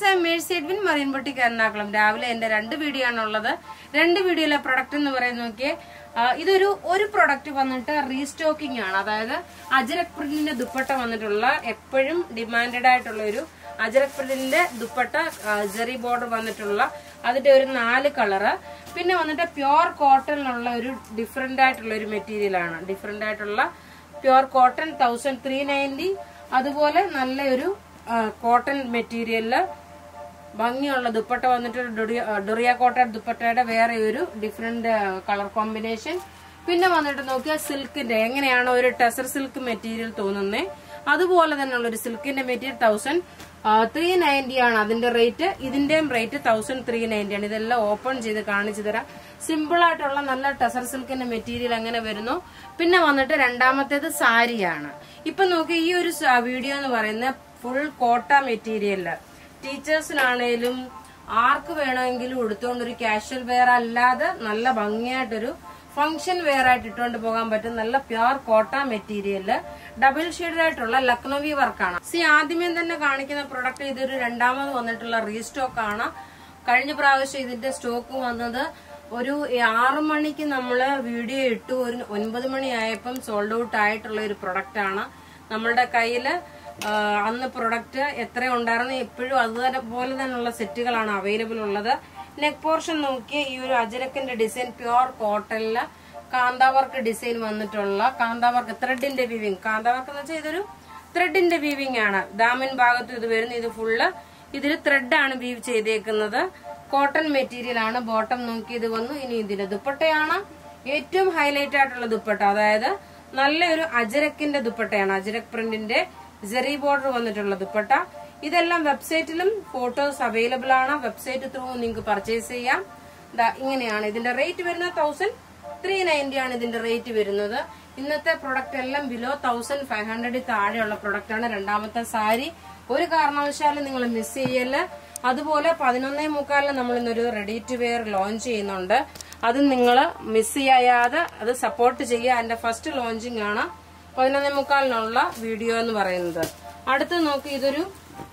friends I Mercy Edwin Marian boutique Ernakulam രാവിലെ എന്റെ രണ്ട് വീഡിയോ ആണ് ഉള്ളത് രണ്ട് വീഡിയോയിലെ പ്രൊഡക്റ്റ് എന്ന് പറയുന്നത് നോക്കിയേ ആ, ഇതൊരു ഒരു പ്രൊഡക്റ്റ് വന്നിട്ട് റീസ്റ്റോക്കിംഗ് ആണ് അതായത് അജരക് പ്രിന്റിന്റെ ദുപ്പട്ട വന്നിട്ടുള്ള എപ്പോഴും ഡിമാൻഡഡ് ആയിട്ടുള്ള ഒരു അജരക് പ്രിന്റിന്റെ ദുപ്പട്ട ജെറി ബോർഡർ വന്നിട്ടുള്ള അതിന്റെ ഒരു നാല് കളറ് പിന്നെ വന്നിട്ട് പ്യോർ കോട്ടണിലുള്ള ഒരു ഡിഫറെന്റ് ആയിട്ടുള്ള ഒരു മെറ്റീരിയൽ ആണ് ഡിഫറെന്റ് ആയിട്ടുള്ള pure cotton thousand three ninety അതുപോലെ നല്ലൊരു കോട്ടൺ മെറ്റീരിയലില് ഭംഗിയുള്ള ദുപ്പട്ട വന്നിട്ട് ഡൊറിയ ഡൊറിയ കോട്ടൺ ദുപ്പട്ടയുടെ വേറെ ഒരു ഡിഫറെന്റ് കളർ കോമ്പിനേഷൻ പിന്നെ വന്നിട്ട് നോക്കിയാൽ സിൽക്കിന്റെ എങ്ങനെയാണ് ഒരു ടെസർ സിൽക്ക് മെറ്റീരിയൽ തോന്നുന്നത് അതുപോലെ തന്നെയുള്ള ഒരു സിൽക്കിന്റെ മെറ്റീരിയൽ തൗസൻഡ് ത്രീ നയൻറ്റി ആണ് അതിന്റെ റേറ്റ് ഇതിന്റെയും റേറ്റ് തൗസൻഡ് ത്രീ നയൻറ്റി ആണ് ഇതെല്ലാം ഓപ്പൺ ചെയ്ത് കാണിച്ചു തരാം സിമ്പിൾ ആയിട്ടുള്ള നല്ല ടെസർ സിൽക്കിന്റെ മെറ്റീരിയൽ അങ്ങനെ വരുന്നു പിന്നെ വന്നിട്ട് രണ്ടാമത്തേത് സാരിയാണ് ഇപ്പൊ നോക്കി ഈ ഒരു വീഡിയോ എന്ന് പറയുന്നത് ഫുൾ കോട്ട മെറ്റീരിയല് ടീച്ചേഴ്സിനാണേലും ആർക്ക് വേണമെങ്കിലും ഉടുത്തുകൊണ്ട് ഒരു കാഷ്വൽ വെയർ അല്ലാതെ നല്ല ഭംഗിയായിട്ടൊരു ഫംഗ്ഷൻ വെയർ ആയിട്ട് ഇട്ടുകൊണ്ട് പോകാൻ പറ്റും നല്ല പ്യുർ കോട്ട മെറ്റീരിയല് ഡബിൾ ഷെയ്ഡ് ആയിട്ടുള്ള ലക്നോവി വർക്കാണ് സി ആദ്യമേ തന്നെ കാണിക്കുന്ന പ്രൊഡക്റ്റ് ഇതൊരു രണ്ടാമത് വന്നിട്ടുള്ള റീസ്റ്റോക്ക് ആണ് കഴിഞ്ഞ പ്രാവശ്യം ഇതിന്റെ സ്റ്റോക്ക് വന്നത് ഒരു ആറു മണിക്ക് നമ്മള് വീഡിയോ ഇട്ടു ഒരു ഒൻപത് മണിയായപ്പം സോൾഡ് ഔട്ട് ആയിട്ടുള്ള ഒരു പ്രൊഡക്റ്റ് ആണ് നമ്മളുടെ കയ്യില് ആ, അന്ന് പ്രൊഡക്റ്റ് എത്ര ഉണ്ടായിരുന്നു എപ്പോഴും അതുപോലെ തന്നെയുള്ള സെറ്റുകളാണ് അവൈലബിൾ ഉള്ളത് നെക്ക് പോർഷൻ നോക്കി ഈ ഒരു അജരക്കിന്റെ ഡിസൈൻ പ്യുർ കോട്ടണില് കാന്താവർക്ക് ഡിസൈൻ വന്നിട്ടുള്ള കാന്താവർക്ക് ത്രെഡിന്റെ വീവിങ് കാന്താവർക്ക് എന്ന് വെച്ചാൽ ഇതൊരു ത്രെഡിന്റെ വീവിങ് ആണ് ദാമിൻ ഭാഗത്ത് ഇത് വരുന്നത് ഇത് ഫുള്ള് ഇതിൽ ത്രെഡാണ് വീവ് ചെയ്തേക്കുന്നത് കോട്ടൺ മെറ്റീരിയൽ ആണ് ബോട്ടം നോക്കി ഇത് വന്നു ഇനി ഇതിന്റെ ദുപ്പട്ടയാണ് ഏറ്റവും ഹൈലൈറ്റ് ആയിട്ടുള്ള ദുപ്പട്ട അതായത് നല്ലൊരു അജരക്കിന്റെ ദുപ്പട്ടയാണ് അജരക് പ്രിന്റിന്റെ ജെറി ബോർഡർ വന്നിട്ടുള്ള ദുപ്പട്ട ഇതെല്ലാം വെബ്സൈറ്റിലും ഫോട്ടോസ് അവൈലബിൾ ആണ് വെബ്സൈറ്റ് ത്രൂ നിങ്ങൾക്ക് പർച്ചേസ് ചെയ്യാം ദാ ഇങ്ങനെയാണ് ഇതിന്റെ റേറ്റ് വരുന്നത് തൗസൻഡ് ത്രീ നയൻറ്റി ആണ് ഇതിന്റെ റേറ്റ് വരുന്നത് ഇന്നത്തെ പ്രൊഡക്റ്റ് എല്ലാം ബിലോ തൗസൻഡ് ഫൈവ് ഹൺഡ്രഡിൽ താഴെയുള്ള പ്രൊഡക്റ്റ് ആണ് രണ്ടാമത്തെ സാരി ഒരു കാരണവശാലും നിങ്ങൾ മിസ് ചെയ്യല് അതുപോലെ പതിനൊന്നേ മുക്കാലിന് നമ്മൾ ഇന്നൊരു റെഡി ടു വെയർ ലോഞ്ച് ചെയ്യുന്നുണ്ട് അത് നിങ്ങൾ മിസ് ചെയ്യാതെ അത് സപ്പോർട്ട് ചെയ്യുക അതിന്റെ ഫസ്റ്റ് ലോഞ്ചിങ് ആണ് പതിനൊന്നേ മുക്കാലിനുള്ള വീഡിയോ എന്ന് പറയുന്നത് അടുത്ത് നോക്കി ഇതൊരു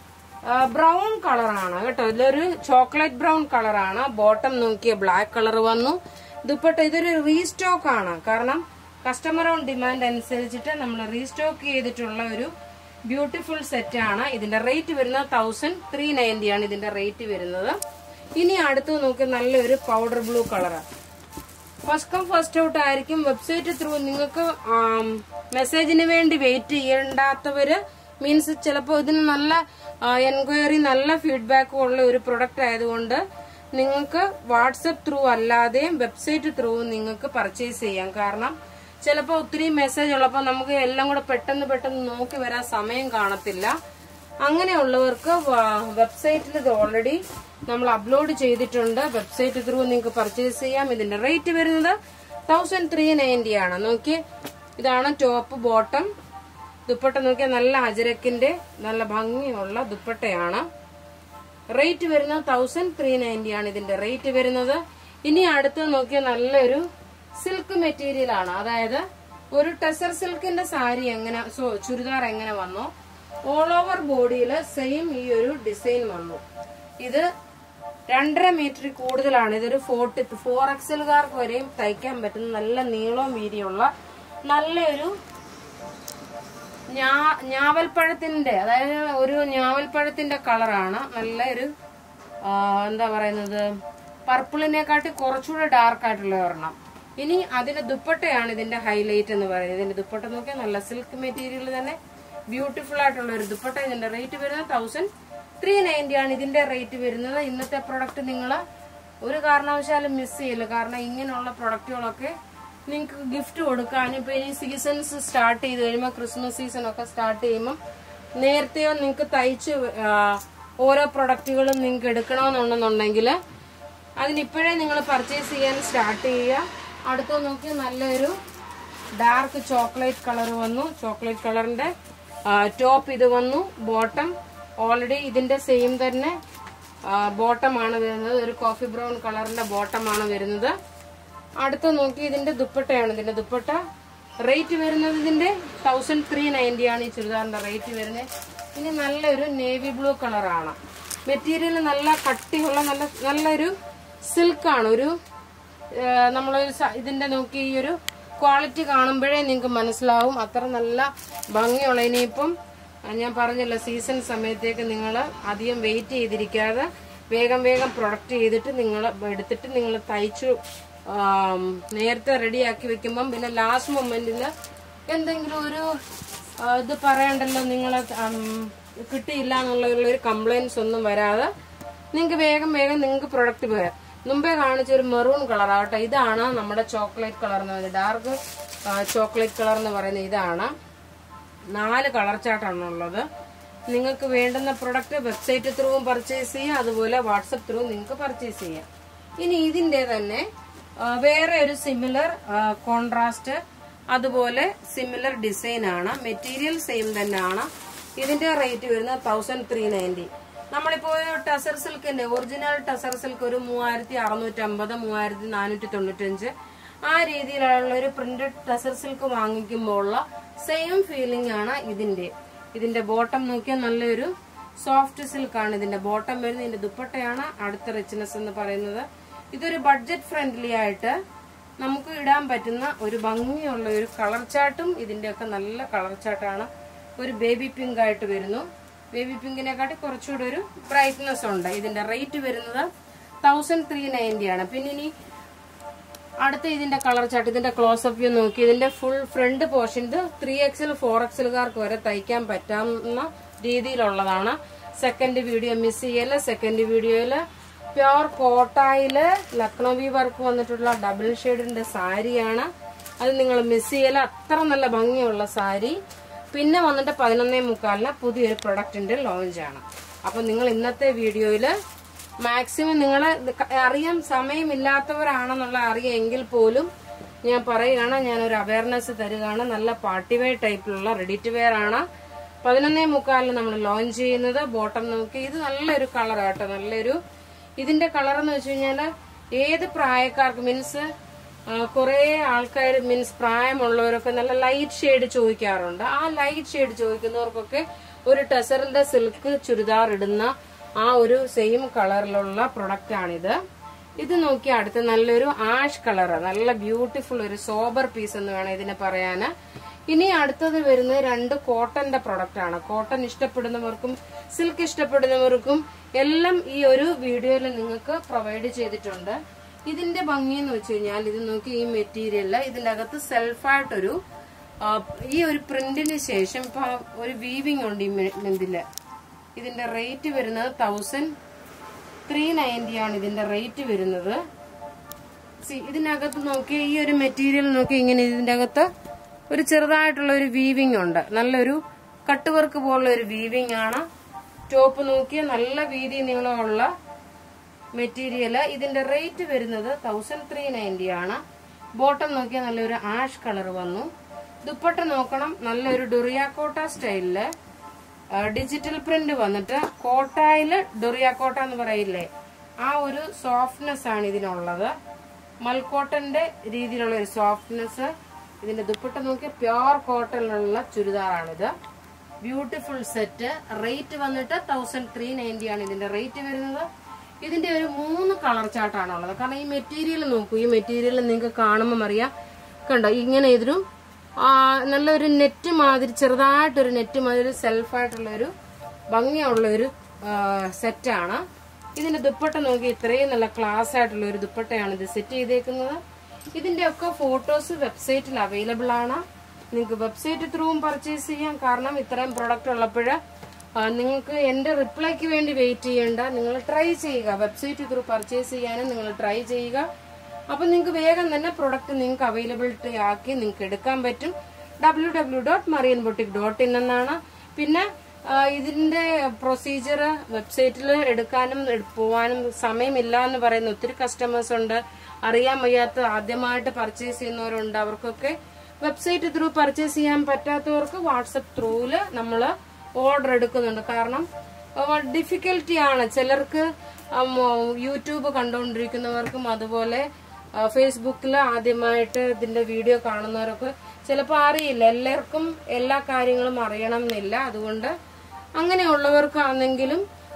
ബ്രൗൺ കളറാണ് കേട്ടോ ഇതൊരു ചോക്ലേറ്റ് ബ്രൗൺ കളറാണ് ബോട്ടം നോക്കിയ ബ്ലാക്ക് കളർ വന്നു ദുപ്പട്ട ഇതൊരു റീസ്റ്റോക്ക് ആണ് കാരണം കസ്റ്റമർ ഓൺ ഡിമാൻഡ് അനുസരിച്ചിട്ട് നമ്മൾ റീസ്റ്റോക്ക് ചെയ്തിട്ടുള്ള ഒരു ബ്യൂട്ടിഫുൾ സെറ്റ് ആണ് ഇതിന്റെ റേറ്റ് വരുന്നത് തൗസൻഡ് ത്രീ നയൻറ്റി ആണ് ഇതിന്റെ റേറ്റ് വരുന്നത് ഇനി അടുത്ത് നോക്കി നല്ലൊരു പൗഡർ ബ്ലൂ കളറാണ് ഫസ്റ്റ് കം ഫസ്റ്റ് ഔട്ട് ആയിരിക്കും വെബ്സൈറ്റ് ത്രൂ നിങ്ങൾക്ക് മെസ്സേജിന് വേണ്ടി വെയിറ്റ് ചെയ്യേണ്ടാത്തവര് മീൻസ് ചിലപ്പോൾ ഇതിന് നല്ല എൻക്വയറി നല്ല ഫീഡ്ബാക്കും ഉള്ള ഒരു പ്രൊഡക്റ്റ് ആയതുകൊണ്ട് നിങ്ങൾക്ക് വാട്സപ്പ് ത്രൂ അല്ലാതെയും വെബ്സൈറ്റ് ത്രൂ നിങ്ങൾക്ക് പർച്ചേസ് ചെയ്യാം കാരണം ചിലപ്പോൾ ഒത്തിരി മെസ്സേജ് ഉള്ളപ്പോൾ നമുക്ക് എല്ലാം കൂടെ പെട്ടെന്ന് പെട്ടെന്ന് നോക്കി വരാൻ സമയം കാണത്തില്ല അങ്ങനെയുള്ളവർക്ക് വെബ്സൈറ്റിൽ ഇത് ഓൾറെഡി നമ്മൾ അപ്ലോഡ് ചെയ്തിട്ടുണ്ട് വെബ്സൈറ്റ് ത്രൂ നിങ്ങൾക്ക് പർച്ചേസ് ചെയ്യാം ഇതിന്റെ റേറ്റ് വരുന്നത് തൗസൻഡ് ത്രീ നയൻറ്റി ആണ് നോക്കി ഇതാണ് ടോപ്പ് ബോട്ടം ദുപ്പട്ട നോക്കിയാൽ നല്ല അജരക്കിന്റെ നല്ല ഭംഗിയുള്ള ദുപ്പട്ടയാണ് റേറ്റ് വരുന്നത് തൗസൻഡ് ത്രീ നയൻറ്റി ആണ് ഇതിന്റെ റേറ്റ് വരുന്നത് ഇനി അടുത്ത് നോക്കിയാൽ നല്ലൊരു സിൽക്ക് മെറ്റീരിയൽ ആണ് അതായത് ഒരു ടെസർ സിൽക്കിന്റെ സാരി എങ്ങനെ സോ ചുരിദാർ എങ്ങനെ വന്നു ഓൾ ഓവർ ബോഡിയിൽ സെയിം ഈ ഒരു ഡിസൈൻ വന്നു ഇത് രണ്ടര മീറ്റർ കൂടുതലാണ് ഇതൊരു ഫോർട്ടി ഫോർ എക്സലുകാർക്ക് വരെയും തയ്ക്കാൻ പറ്റുന്ന നല്ല നീളവും വീതിയുള്ള നല്ലൊരു ഞാ- ഞാവൽപ്പഴത്തിന്റെ അതായത് ഒരു ഞാവൽപ്പഴത്തിന്റെ കളറാണ് നല്ല ഒരു ആ, എന്താ പറയുന്നത് പർപ്പിളിനെക്കാട്ടി കുറച്ചുകൂടെ ഡാർക്ക് ആയിട്ടുള്ള ഒരെണ്ണം ഇനി അതിന്റെ ദുപ്പട്ടയാണ് ഇതിന്റെ ഹൈലൈറ്റ് എന്ന് പറയുന്നത് ഇതിന്റെ ദുപ്പട്ട നോക്കിയാൽ നല്ല സിൽക്ക് മെറ്റീരിയൽ തന്നെ ബ്യൂട്ടിഫുൾ ആയിട്ടുള്ള ഒരു ദുപ്പട്ട ഇതിന്റെ റേറ്റ് വരുന്നത് തൗസൻഡ് ത്രീ നയൻറ്റി ആണ് ഇതിന്റെ റേറ്റ് വരുന്നത് ഇന്നത്തെ പ്രൊഡക്റ്റ് നിങ്ങൾ ഒരു കാരണവശാലും മിസ് ചെയ്യില്ല കാരണം ഇങ്ങനെയുള്ള പ്രൊഡക്റ്റുകളൊക്കെ നിങ്ങൾക്ക് ഗിഫ്റ്റ് കൊടുക്കാനും ഇപ്പൊ ഇനി സീസൺസ് സ്റ്റാർട്ട് ചെയ്ത് കഴിയുമ്പോൾ ക്രിസ്മസ് സീസൺ ഒക്കെ സ്റ്റാർട്ട് ചെയ്യുമ്പോൾ നേരത്തെയോ നിങ്ങൾക്ക് തയ്ച്ച് ആ, ഓരോ പ്രൊഡക്റ്റുകളും നിങ്ങൾക്ക് എടുക്കണമെന്നുണ്ടെന്നുണ്ടെങ്കിൽ അതിനിപ്പോഴേ നിങ്ങൾ പർച്ചേസ് ചെയ്യാൻ സ്റ്റാർട്ട് ചെയ്യുക അടുത്ത നോക്കി നല്ലൊരു ഡാർക്ക് ചോക്ലേറ്റ് കളർ വന്നു ചോക്ലേറ്റ് കളറിന്റെ ടോപ്പ് ഇത് വന്നു ബോട്ടം ഓൾറെഡി ഇതിന്റെ സെയിം തന്നെ ബോട്ടമാണ് വരുന്നത് ഒരു കോഫി ബ്രൗൺ കളറിന്റെ ബോട്ടമാണ് വരുന്നത് അടുത്ത നോക്കി ഇതിന്റെ ദുപ്പട്ടയാണ് ഇതിന്റെ ദുപ്പട്ട റേറ്റ് വരുന്നത് ഇതിന്റെ തൗസൻഡ് ത്രീ നയൻറ്റി ആണ് ഈ ചുരിദാറിന്റെ റേറ്റ് വരുന്നത് ഇനി നല്ലൊരു നേവി ബ്ലൂ കളറാണ് മെറ്റീരിയൽ നല്ല കട്ടിയുള്ള നല്ല നല്ലൊരു സിൽക്കാണ് ഒരു നമ്മൾ ഇതിന്റെ നോക്കി ഈ ഒരു ക്വാളിറ്റി കാണുമ്പോഴേ നിങ്ങൾക്ക് മനസ്സിലാവും അത്ര നല്ല ഭംഗിയുള്ള ഇനിയിപ്പം ആ, ഞാൻ പറഞ്ഞല്ലോ സീസൺ സമയത്തേക്ക് നിങ്ങൾ അധികം വെയിറ്റ് ചെയ്തിരിക്കാതെ വേഗം വേഗം പ്രൊഡക്റ്റ് ചെയ്തിട്ട് നിങ്ങൾ എടുത്തിട്ട് നിങ്ങൾ തയ്ച്ചു ആം, നേരത്തെ റെഡിയാക്കി വെക്കുമ്പം പിന്നെ ലാസ്റ്റ് മൊമെന്റിൽ എന്തെങ്കിലും ഒരു ആ, ഇത് പറയണ്ടല്ലോ നിങ്ങൾ കിട്ടിയില്ല എന്നുള്ള ഒരു കംപ്ലൈൻസ് ഒന്നും വരാതെ നിങ്ങൾക്ക് വേഗം വേഗം നിങ്ങൾക്ക് പ്രൊഡക്റ്റ് പോയാൽ മുമ്പേ കാണിച്ച ഒരു മെറൂൺ കളർ ആവട്ടെ ഇതാണ് നമ്മുടെ ചോക്ലേറ്റ് കളർ എന്ന് പറയുന്നത് ഡാർക്ക് ചോക്ലേറ്റ് കളർ എന്ന് പറയുന്നത് ഇതാണ് നാല് കളർ ചാർട്ടാണ് ഉള്ളത് നിങ്ങൾക്ക് വേണ്ടുന്ന പ്രൊഡക്റ്റ് വെബ്സൈറ്റ് ത്രൂവും പർച്ചേസ് ചെയ്യാം അതുപോലെ വാട്സപ്പ് ത്രൂ നിങ്ങൾക്ക് പർച്ചേസ് ചെയ്യാം ഇനി ഇതിന്റെ തന്നെ ആ, വേറെ ഒരു സിമിലർ കോൺട്രാസ്റ്റ് അതുപോലെ സിമിലർ ഡിസൈൻ ആണ് മെറ്റീരിയൽ സെയിം തന്നെയാണ് ഇതിന്റെ റേറ്റ് വരുന്നത് തൗസൻഡ് ത്രീ നയൻറ്റി നമ്മളിപ്പോ ടസർ സിൽക്കിന്റെ ഒറിജിനൽ ടസർ സിൽക്ക് ഒരു മൂവായിരത്തി അറുന്നൂറ്റി അമ്പത് മൂവായിരത്തി നാനൂറ്റി തൊണ്ണൂറ്റഞ്ച് ആ രീതിയിലുള്ള ഒരു പ്രിന്റഡ് ടസർ സിൽക്ക് വാങ്ങിക്കുമ്പോൾ ഉള്ള സെയിം ഫീലിംഗ് ആണ് ഇതിന്റെ ഇതിന്റെ ബോട്ടം നോക്കിയാൽ നല്ലൊരു സോഫ്റ്റ് സിൽക്ക് ആണ് ഇതിന്റെ ബോട്ടം വരുന്നത് ഇതിന്റെ ദുപ്പട്ടയാണ് അടുത്ത റിച്ച്നെസ് എന്ന് പറയുന്നത് ഇതൊരു ബഡ്ജറ്റ് ഫ്രണ്ട്ലി ആയിട്ട് നമുക്ക് ഇടാൻ പറ്റുന്ന ഒരു ഭംഗിയുള്ള ഒരു കളർ ചാർട്ടും ഇതിന്റെ ഒക്കെ നല്ല കളർ ചാർട്ടാണ് ഒരു ബേബി പിങ്ക് ആയിട്ട് വരുന്നു ബേബി പിങ്കിനെക്കാട്ടി കുറച്ചുകൂടി ഒരു ബ്രൈറ്റ്നെസ് ഉണ്ട് ഇതിന്റെ റേറ്റ് വരുന്നത് തൗസൻഡ് ത്രീ നയൻറ്റി ആണ് പിന്നെ ഇനി അടുത്ത ഇതിന്റെ കളർ ചാർട്ട് ഇതിന്റെ ക്ലോസപ്പ് വ്യൂ നോക്കി ഇതിന്റെ ഫുൾ ഫ്രണ്ട് പോർഷൻ ഇത് ത്രീ എക്സൽ ഫോർ എക്സലുകാർക്ക് വരെ തയ്ക്കാൻ പറ്റാവുന്ന രീതിയിലുള്ളതാണ് സെക്കൻഡ് വീഡിയോ മിസ് ചെയ്യല് സെക്കൻഡ് വീഡിയോയില് പ്യോർ കോട്ടായില് ലക്നോവി വർക്ക് വന്നിട്ടുള്ള ഡബിൾ ഷെയ്ഡിന്റെ സാരിയാണ് അത് നിങ്ങൾ മിസ് ചെയ്യല അത്ര നല്ല ഭംഗിയുള്ള സാരി പിന്നെ വന്നിട്ട് പതിനൊന്നേ മുക്കാലിന് പുതിയൊരു പ്രൊഡക്റ്റിന്റെ ലോഞ്ച് ആണ് അപ്പൊ നിങ്ങൾ ഇന്നത്തെ വീഡിയോയില് മാക്സിമം നിങ്ങൾ അറിയാൻ സമയമില്ലാത്തവരാണെന്നുള്ള അറിയാം എങ്കിൽ പോലും ഞാൻ പറയുകയാണ് ഞാൻ ഒരു അവയർനെസ് തരികയാണ് നല്ല പാർട്ടി വെയർ ടൈപ്പിലുള്ള റെഡി ടു വെയർ ആണ് പതിനൊന്നേ മുക്കാലിന് നമ്മൾ ലോഞ്ച് ചെയ്യുന്നത് ബോട്ടം നോക്കി ഇത് നല്ലൊരു കളർ ആട്ടോ നല്ലൊരു ഇതിന്റെ കളർ എന്ന് വെച്ച് കഴിഞ്ഞാൽ ഏത് പ്രായക്കാർക്ക് മീൻസ് കുറെ ആൾക്കാർ മീൻസ് പ്രായമുള്ളവരൊക്കെ നല്ല ലൈറ്റ് ഷെയ്ഡ് ചോദിക്കാറുണ്ട് ആ ലൈറ്റ് ഷെയ്ഡ് ചോദിക്കുന്നവർക്കൊക്കെ ഒരു ടെസറിന്റെ സിൽക്ക് ചുരിദാർ ഇടുന്ന ആ ഒരു സെയിം കളറിലുള്ള പ്രൊഡക്റ്റ് ആണിത് ഇത് നോക്കി അടുത്ത് നല്ലൊരു ആഷ് കളർ നല്ല ബ്യൂട്ടിഫുൾ ഒരു സോബർ പീസ് എന്ന് വേണം ഇതിനെ പറയാന് ഇനി അടുത്തത് വരുന്നത് രണ്ട് കോട്ടന്റെ പ്രൊഡക്റ്റ് ആണ് കോട്ടൺ ഇഷ്ടപ്പെടുന്നവർക്കും സിൽക്ക് ഇഷ്ടപ്പെടുന്നവർക്കും എല്ലാം ഈ ഒരു വീഡിയോയിൽ നിങ്ങൾക്ക് പ്രൊവൈഡ് ചെയ്തിട്ടുണ്ട് ഇതിന്റെ ഭംഗി എന്ന് വെച്ച് കഴിഞ്ഞാൽ ഇത് നോക്കി ഈ മെറ്റീരിയലില് ഇതിന്റെ അകത്ത് സെൽഫായിട്ടൊരു ആ, ഈ ഒരു പ്രിന്റിന് ശേഷം ഇപ്പൊ ഒരു വീവിംഗ് ഉണ്ട് ഈ മെ- ഇതില് ഇതിന്റെ റേറ്റ് വരുന്നത് തൗസൻഡ് ത്രീ നയൻറ്റി ആണ് ഇതിന്റെ റേറ്റ് വരുന്നത് See, ഇതിനകത്ത് നോക്കി ഈ ഒരു മെറ്റീരിയൽ നോക്കി ഇങ്ങനെ ഇതിന്റെ അകത്ത് ഒരു ചെറുതായിട്ടുള്ള ഒരു വീവിംഗ് ഉണ്ട് നല്ലൊരു കട്ട് വർക്ക് പോലുള്ള ഒരു വീവിംഗ് ആണ് ടോപ്പ് നോക്കിയ നല്ല വീതി നീളമുള്ള മെറ്റീരിയല് ഇതിന്റെ റേറ്റ് വരുന്നത് തൗസൻഡ് ത്രീ നയൻറ്റി ആണ് ബോട്ടം നോക്കിയാൽ നല്ലൊരു ആഷ് കളർ വന്നു ദുപ്പട്ട നോക്കണം നല്ലൊരു ഡൊറിയാക്കോട്ട സ്റ്റൈലില് ഡിജിറ്റൽ പ്രിന്റ് വന്നിട്ട് കോട്ടായില് ഡൊറിയാക്കോട്ട എന്ന് പറയില്ലേ ആ ഒരു സോഫ്റ്റ്നെസ് ആണ് ഇതിനുള്ളത് മൽക്കോട്ടന്റെ രീതിയിലുള്ള ഒരു സോഫ്റ്റ്നെസ് ഇതിന്റെ ദുപ്പട്ട നോക്കിയാൽ പ്യോർ കോട്ടണിലുള്ള ചുരിദാറാണിത് ബ്യൂട്ടിഫുൾ സെറ്റ് റേറ്റ് വന്നിട്ട് തൗസൻഡ് ത്രീ നയൻറ്റി ആണ് ഇതിന്റെ റേറ്റ് വരുന്നത് ഇതിന്റെ ഒരു മൂന്ന് കളർ ചാർട്ടാണ് ഉള്ളത് കാരണം ഈ മെറ്റീരിയൽ നോക്കൂ ഈ മെറ്റീരിയൽ നിങ്ങൾക്ക് കാണുമ്പോൾ അറിയാം കണ്ടോ ഇങ്ങനെ ഇതൊരു ആ, നല്ലൊരു നെറ്റ് മാതിരി ചെറുതായിട്ടൊരു നെറ്റ് മാതിരി സെൽഫായിട്ടുള്ള ഒരു ഭംഗിയുള്ള ഒരു സെറ്റാണ് ഇതിന്റെ ദുപ്പട്ട നോക്കി ഇത്രയും നല്ല ക്ലാസ് ആയിട്ടുള്ള ഒരു ദുപ്പട്ടയാണ് ഇത് സെറ്റ് ചെയ്തേക്കുന്നത് ഇതിന്റെ ഒക്കെ ഫോട്ടോസ് വെബ്സൈറ്റിൽ അവൈലബിൾ ആണ് നിങ്ങൾക്ക് വെബ്സൈറ്റ് ത്രൂവും പർച്ചേസ് ചെയ്യാം കാരണം ഇത്രയും പ്രൊഡക്റ്റ് ഉള്ളപ്പോൾ നിങ്ങൾക്ക് എന്റെ റിപ്ലൈക്ക് വേണ്ടി വെയിറ്റ് ചെയ്യേണ്ട നിങ്ങൾ ട്രൈ ചെയ്യുക വെബ്സൈറ്റ് ത്രൂ പർച്ചേസ് ചെയ്യാനും നിങ്ങൾ ട്രൈ ചെയ്യുക അപ്പൊ നിങ്ങൾക്ക് വേഗം തന്നെ പ്രൊഡക്റ്റ് നിങ്ങൾക്ക് അവൈലബിലിറ്റി ആക്കി നിങ്ങൾക്ക് എടുക്കാൻ പറ്റും W W dot Marian boutique dot in എന്നാണ് പിന്നെ ആ, ഇതിന്റെ പ്രൊസീജിയർ വെബ്സൈറ്റിൽ എടുക്കാനും എട് പോവാനും സമയമില്ല എന്ന് പറയുന്ന ഒത്തിരി കസ്റ്റമേഴ്സ് ഉണ്ട് അറിയാൻ വയ്യാത്ത ആദ്യമായിട്ട് പർച്ചേസ് ചെയ്യുന്നവരുണ്ട് അവർക്കൊക്കെ വെബ്സൈറ്റ് ത്രൂ പർച്ചേസ് ചെയ്യാൻ പറ്റാത്തവർക്ക് വാട്സപ്പ് ത്രൂവില് നമ്മൾ ഓർഡർ എടുക്കുന്നുണ്ട് കാരണം ഡിഫിക്കൽറ്റി ആണ് ചിലർക്ക് ഉം, യൂട്യൂബ് കണ്ടുകൊണ്ടിരിക്കുന്നവർക്കും അതുപോലെ ഫേസ്ബുക്കിൽ ആദ്യമായിട്ട് ഇതിന്റെ വീഡിയോ കാണുന്നവരൊക്കെ ചിലപ്പോൾ അറിയില്ല എല്ലാവർക്കും എല്ലാ കാര്യങ്ങളും അറിയണം എന്നില്ല അതുകൊണ്ട് അങ്ങനെയുള്ളവർക്കാണെങ്കിലും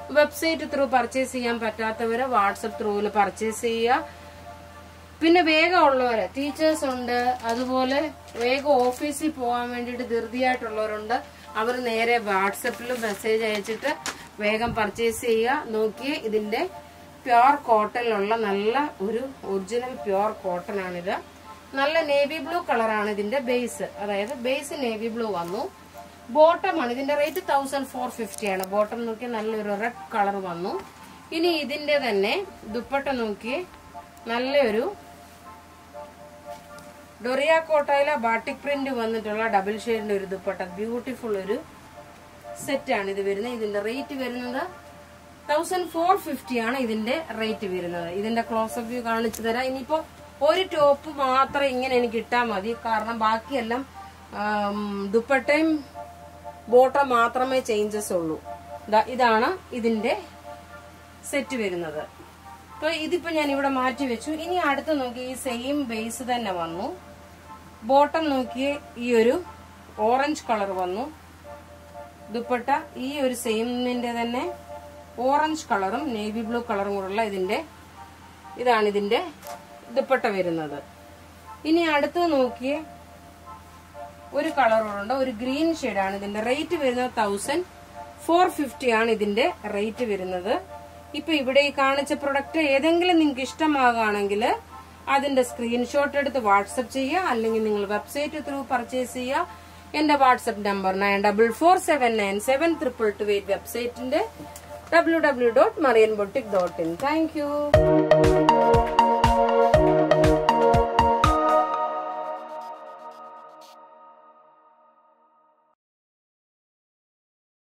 വെബ്സൈറ്റ് ത്രൂ പർച്ചേസ് ചെയ്യാൻ പറ്റാത്തവര് വാട്സപ്പ് ത്രൂവിൽ പർച്ചേസ് ചെയ്യുക പിന്നെ വേഗമുള്ളവര് ടീച്ചേഴ്സ് ഉണ്ട് അതുപോലെ വേഗം ഓഫീസിൽ പോകാൻ വേണ്ടിയിട്ട് ധൃതിയായിട്ടുള്ളവരുണ്ട് അവർ നേരെ വാട്സപ്പിൽ മെസ്സേജ് അയച്ചിട്ട് വേഗം പർച്ചേസ് ചെയ്യുക നോക്കി ഇതിന്റെ പ്യുവർ കോട്ടണിലുള്ള നല്ല ഒരു ഒറിജിനൽ പ്യുവർ കോട്ടൺ ആണിത് നല്ല നേവി ബ്ലൂ കളറാണ് ഇതിന്റെ ബേസ് അതായത് ബേസ് നേവി ബ്ലൂ വന്നു ബോട്ടം ആണ് ഇതിന്റെ റേറ്റ് തൗസൻഡ് ഫോർ ഫിഫ്റ്റി ആണ് ബോട്ടം നോക്കി നല്ലൊരു റെഡ് കളർ വന്നു ഇനി ഇതിന്റെ തന്നെ ദുപ്പട്ട നോക്കി നല്ലൊരു ഡൊറിയ കോട്ടയിലെ ബാട്ടിക് പ്രിന്റ് വന്നിട്ടുള്ള ഡബിൾ ഷെയ്ഡിന്റെ ഒരു ദുപ്പട്ട ബ്യൂട്ടിഫുൾ ഒരു സെറ്റ് ആണ് ഇത് വരുന്നത് ഇതിന്റെ റേറ്റ് വരുന്നത് തൗസൻഡ് ഫോർ ഫിഫ്റ്റി ആണ് ഇതിന്റെ റേറ്റ് വരുന്നത് ഇതിന്റെ ക്ലോസപ്പ് വ്യൂ കാണിച്ചു തരാം ഇനിയിപ്പോ ഒരു ടോപ്പ് മാത്രം ഇങ്ങനെ എനിക്ക് ഇട്ടാൽ മതി കാരണം ബാക്കിയെല്ലാം ആം, ദുപ്പട്ടയും ബോട്ടം മാത്രമേ ചേഞ്ചസ് ഉള്ളൂ ദാ ഇതാണ് ഇതിന്റെ സെറ്റ് വരുന്നത് അപ്പൊ ഇതിപ്പോ ഞാൻ ഇവിടെ മാറ്റി വെച്ചു ഇനി അടുത്ത് നോക്കി ഈ സെയിം ബേസ് തന്നെ വന്നു ബോട്ടം നോക്കിയ ഈ ഒരു ഓറഞ്ച് കളർ വന്നു ദുപ്പട്ട ഈ ഒരു സെയിമിന്റെ തന്നെ ഓറഞ്ച് കളറും നേവി ബ്ലൂ കളറും കൂടെയുള്ള ഇതിന്റെ ഇതാണ് ഇതിന്റെ ദുപ്പട്ട വരുന്നത് ഇനി അടുത്ത് നോക്കിയേ ഒരു കളറുണ്ട് ഒരു ഗ്രീൻ ആണ് ഇതിന്റെ റേറ്റ് വരുന്നത് തൗസൻഡ് ഫോർ ഫിഫ്റ്റി ആണ് ഇതിന്റെ റേറ്റ് വരുന്നത് ഇപ്പൊ ഇവിടെ ഈ കാണിച്ച പ്രൊഡക്റ്റ് ഏതെങ്കിലും നിങ്ങൾക്ക് ഇഷ്ടമാകുകയാണെങ്കിൽ അതിന്റെ സ്ക്രീൻഷോട്ട് എടുത്ത് വാട്സപ്പ് ചെയ്യുക അല്ലെങ്കിൽ നിങ്ങൾ വെബ്സൈറ്റ് ത്രൂ പർച്ചേസ് ചെയ്യുക എന്റെ WhatsApp number nine double four seven nine seven triple two eight വെബ്സൈറ്റിന്റെ W W dot Marian boutique dot in thank U